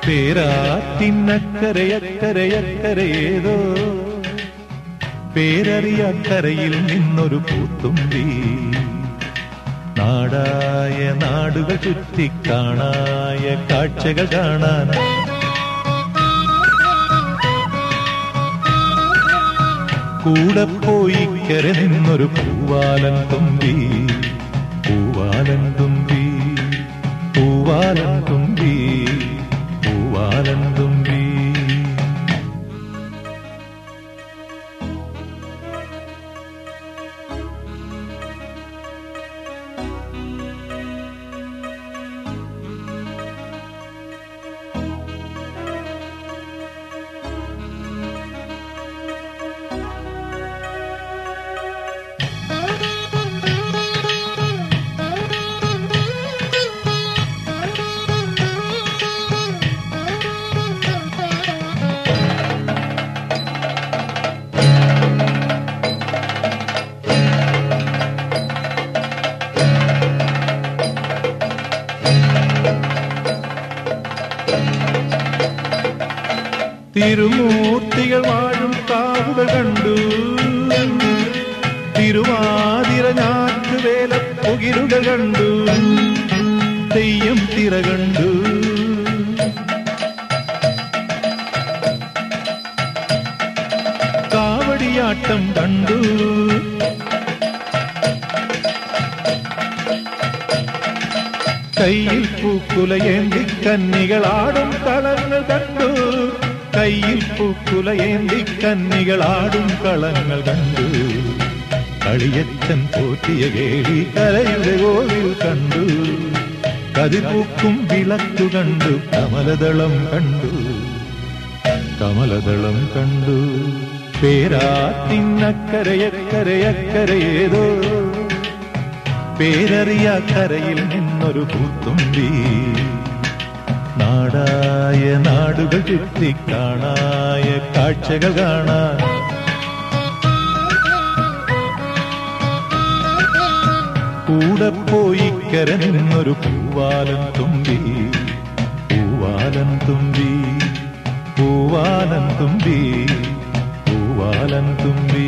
പേരാറ്റിനക്കരയക്കരയക്കരയേതോ പേരറിയക്കരയിൽ നിന്നൊരു പൂത്തുമ്പി നാടായ നാടുകൾ ചുറ്റിക്കാണായ കാഴ്ചകൾ കാണാൻ കൂടെ പോയി കര നിന്നൊരു പൂവാലൻ തുമ്പി പൂവാലൻ തുമ്പി പൂവാലൻ തുമ്പി പൂവാലൻ തുമ്പി തിരുമൂർത്തികൾ വാഴും കാവുകൾ കണ്ടു തിരുവാതിര ഞാറ്റുവേല പുകിരുകൾ കണ്ടു തെയ്യം തിര കണ്ടു കാവടിയാട്ടം കണ്ടു കയ്യിൽ പൂക്കുലയേന്തി കന്നികളാടും കളങ്ങൾ കണ്ടു കയ്യിൽ പൂക്കുലയേന്തി കന്നികളാടും കളങ്ങൾ കണ്ടു കളിയച്ചൻ പോറ്റിയ കേളി കരയുടെ കോവിൽ കണ്ടു കതിപൂക്കും വിളക്കു കണ്ടു കമലദളം കണ്ടു കമലദളം കണ്ടു പേരാത്തിന്നക്കരയക്കരയക്കരയേതോ പേരറിയ കരയിൽ നിന്നൊരു പൂത്തുമ്പി നാടായ നാടുകൾ ചുറ്റിക്കാണായ കാഴ്ചകൾ കാണാൻ കൂടെ പോയി കര നിന്നൊരു പൂവാലൻ തുമ്പി പൂവാലൻ തുമ്പി പൂവാലൻ തുമ്പി പൂവാലൻ തുമ്പി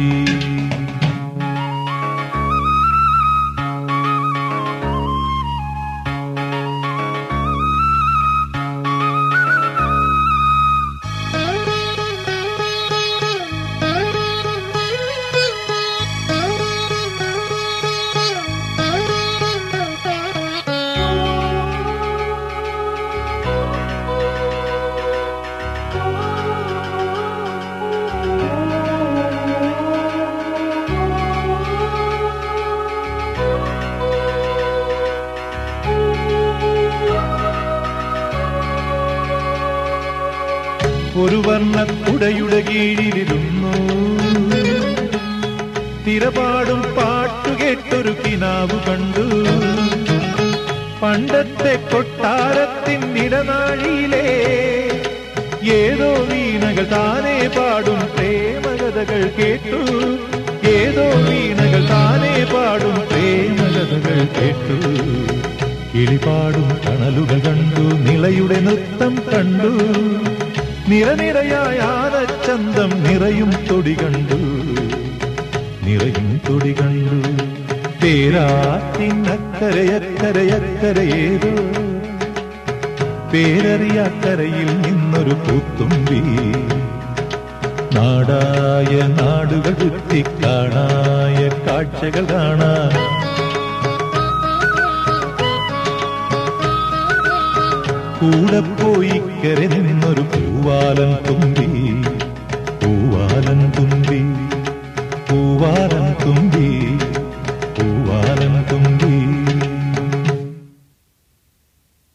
ഒരു വർണ്ണക്കുടയുടെ കീഴിലിരുന്നു തിരപാടും പാട്ടു കേട്ടൊരു കിനാവ് കണ്ടു പണ്ടത്തെ കൊട്ടാരത്തിൻ ഇടനാഴിയിലെ ഏതോ വീണകൾ താനേ പാടും പ്രേമകഥകൾ കേട്ടു ഏതോ വീണകൾ താനേ പാടും പ്രേമകഥകൾ കേട്ടു കിളിപാടും കണലുകൾ കണ്ടു നിളയുടെ നൃത്തം കണ്ടു നിറനിറയായ ആനച്ചന്തം നിറയും തൊടി കണ്ടു നിറയും തൊടി കണ്ടു പേരാറ്റിനക്കരയക്കരയക്കരയേതോ പേരറിയാക്കരയിൽ നിന്നൊരു പൂത്തുമ്പി നാടായ നാടുകൾ ചുറ്റിക്കാണായ കാഴ്ചകൾ കാണാൻ കൂടെ പോയി കര നിന്നൊരു പൂവാലൻ തുമ്പി പൂവാലൻ തുമ്പി പൂവാലൻ തുമ്പി പൂവാലൻ തുമ്പി